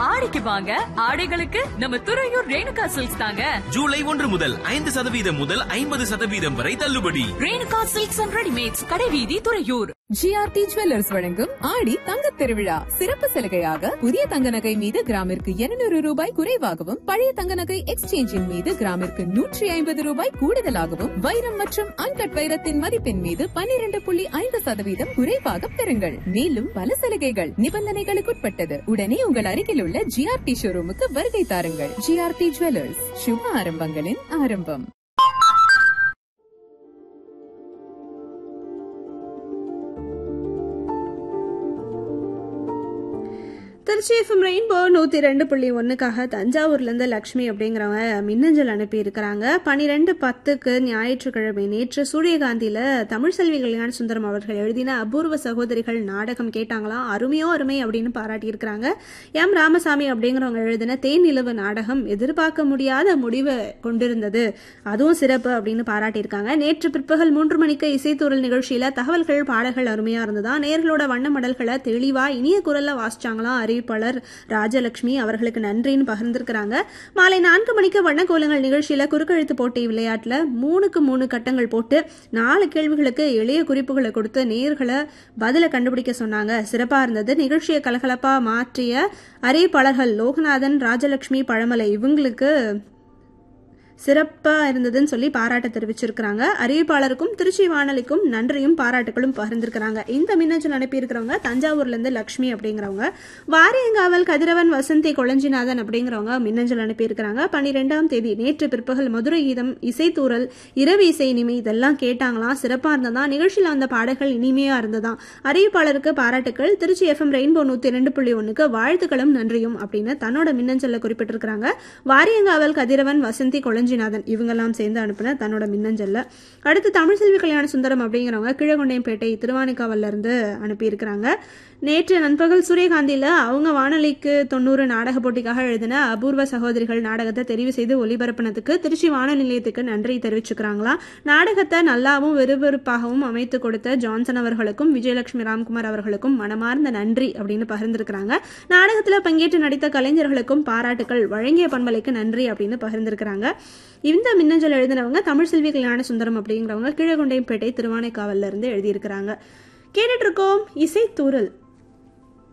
ஆடிக்கு வாங்க ஆடைகளுக்கு நம்ம துறையூர் ரேணுகா சில்க்ஸ் தாங்க ஜூலை ஒன்று முதல் ஐந்து சதவீதம் முதல் ஐம்பது சதவீதம் வரை தள்ளுபடி ரேணுகா சில்க்ஸ் அண்ட் ரெடிமேட்ஸ் கடைவீதி துறையூர் ஜிஆர்டி ஜுவல்லர்ஸ் வழங்கும் ஆடி தங்கத் திருவிழா சிறப்பு சலுகையாக புதிய தங்க நகை மீது கிராமிற்கு 200 ரூபாய் குறைவாகவும் பழைய தங்க நகை எக்ஸ்சேஞ்சின் மீது கிராமிற்கு நூற்றி ஐம்பது ரூபாய் கூடுதலாகவும் வைரம் மற்றும் அன்கட் வைரத்தின் மதிப்பின் மீது 12.5% புள்ளி ஐந்து சதவீதம் குறைவாக பெறுங்கள் மேலும் பல சலுகைகள் நிபந்தனைகளுக்குட்பட்டது உடனே உங்கள் அருகில் உள்ள ஜிஆர்டி ஷோரூமுக்கு வருகை தாருங்கள் ஜிஆர்டி ஜுவல்லர்ஸ் சுப ஆரம்பங்களின் ஆரம்பம் திருச்சி எஃப்எம் ரெயின்போ நூற்றி ரெண்டு புள்ளி ஒன்றுக்காக தஞ்சாவூர்லேருந்து லக்ஷ்மி அப்படிங்கிறவங்க மின்னஞ்சல் அனுப்பியிருக்கிறாங்க பன்னிரெண்டு பத்துக்கு ஞாயிற்றுக்கிழமை நேற்று சூரியகாந்தியில் தமிழ் செல்வி கல்யாண சுந்தரம் அவர்கள் எழுதின அபூர்வ சகோதரிகள் நாடகம் கேட்டாங்களாம் அருமையோ அருமை அப்படின்னு பாராட்டியிருக்கிறாங்க எம் ராமசாமி அப்படிங்கிறவங்க எழுதின தேன் நிலவு நாடகம் எதிர்பார்க்க முடியாத முடிவை கொண்டிருந்தது அதுவும் சிறப்பு அப்படின்னு பாராட்டியிருக்காங்க நேற்று பிற்பகல் மூன்று மணிக்கு இசைத்தூரல் நிகழ்ச்சியில் தகவல்கள் பாடல்கள் அருமையாக இருந்ததா நேர்களோட வண்ண மடல்களை தெளிவாக இனிய குரலில் வாசிச்சாங்களாம் அறிவிப்பாளர் ராஜலட்சுமி அவர்களுக்கு நன்றின்னு பகிர்ந்திருக்கிறாங்க மாலை நான்கு மணிக்கு வண்ணக்கோலங்கள் நிகழ்ச்சியில் குறுக்கெழுத்து போட்டி விளையாட்டில் மூணுக்கு மூணு கட்டங்கள் போட்டு நாலு கேள்விகளுக்கு எளிய குறிப்புகளை கொடுத்து நேர்களை பதிலை கண்டுபிடிக்க சொன்னாங்க சிறப்பாக இருந்தது நிகழ்ச்சியை கலகலப்பாக மாற்றிய அறிவிப்பாளர்கள் லோகநாதன் ராஜலட்சுமி பழமலை இவங்களுக்கு சிறப்பாக இருந்ததுன்னு சொல்லி பாராட்ட தெரிவிச்சிருக்கிறாங்க அறிவிப்பாளருக்கும் திருச்சி வானொலிக்கும் நன்றியும் பாராட்டுகளும் பகிர்ந்திருக்கிறாங்க இந்த மின்னஞ்சல் அனுப்பியிருக்கிறவங்க தஞ்சாவூர்லேருந்து லக்ஷ்மி அப்படிங்கிறவங்க வாரியங்காவல் கதிரவன் வசந்தி கொளஞ்சிநாதன் அப்படிங்கிறவங்க மின்னஞ்சல் அனுப்பியிருக்கிறாங்க பன்னிரெண்டாம் தேதி நேற்று பிற்பகல் மதுரை கீதம் இசைத்தூரல் இரவு இசை இனிமை இதெல்லாம் கேட்டாங்களாம் சிறப்பாக இருந்ததா நிகழ்ச்சியில் அந்த பாடல்கள் இனிமையாக இருந்ததாம் அறிவிப்பாளருக்கு பாராட்டுக்கள் திருச்சி எஃப்எம் ரெயின்போ நூற்றி ரெண்டு புள்ளி ஒன்றுக்கு வாழ்த்துக்களும் நன்றியும் அப்படின்னு தன்னோட மின்னஞ்சலில் குறிப்பிட்டிருக்கிறாங்க வாரியங்காவல் கதிரவன் வசந்தி கொளஞ்சிநாதன் இவங்கெல்லாம் சேர்ந்து அனுப்பின தன்னோட மின்னஞ்சல்ல அடுத்து தமிழ் செல்வி கல்யாண சுந்தரம் அப்படிங்கிறவங்க கீழகொண்டையம்பேட்டை திருவானைக்காவல்ல இருந்து அனுப்பியிருக்கிறாங்க நேற்று நண்பகல் சூரியகாந்தியில் அவங்க வானொலிக்கு தொண்ணூறு நாடக போட்டிக்காக எழுதின அபூர்வ சகோதரிகள் நாடகத்தை தெரிவு செய்து ஒளிபரப்பினதுக்கு திருச்சி வானொலி நிலையத்துக்கு நன்றி தெரிவிச்சுக்கிறாங்களாம் நாடகத்தை நல்லாவும் விறுவிறுப்பாகவும் அமைத்து கொடுத்த ஜான்சன் அவர்களுக்கும் விஜயலட்சுமி ராம்குமார் அவர்களுக்கும் மனமார்ந்த நன்றி அப்படின்னு பகிர்ந்திருக்கிறாங்க நாடகத்தில் பங்கேற்று நடித்த கலைஞர்களுக்கும் பாராட்டுக்கள் வழங்கிய பண்பலைக்கு நன்றி அப்படின்னு பகிர்ந்திருக்கிறாங்க இந்த மின்னஞ்சல் எழுதினவங்க தமிழ் செல்வி கல்யாண சுந்தரம் அப்படிங்கிறவங்க கீழகொண்டையம்பேட்டை திருவானைக்காவல்ல இருந்து எழுதியிருக்கிறாங்க கேட்டுட்டு இருக்கோம் இசை தூரல்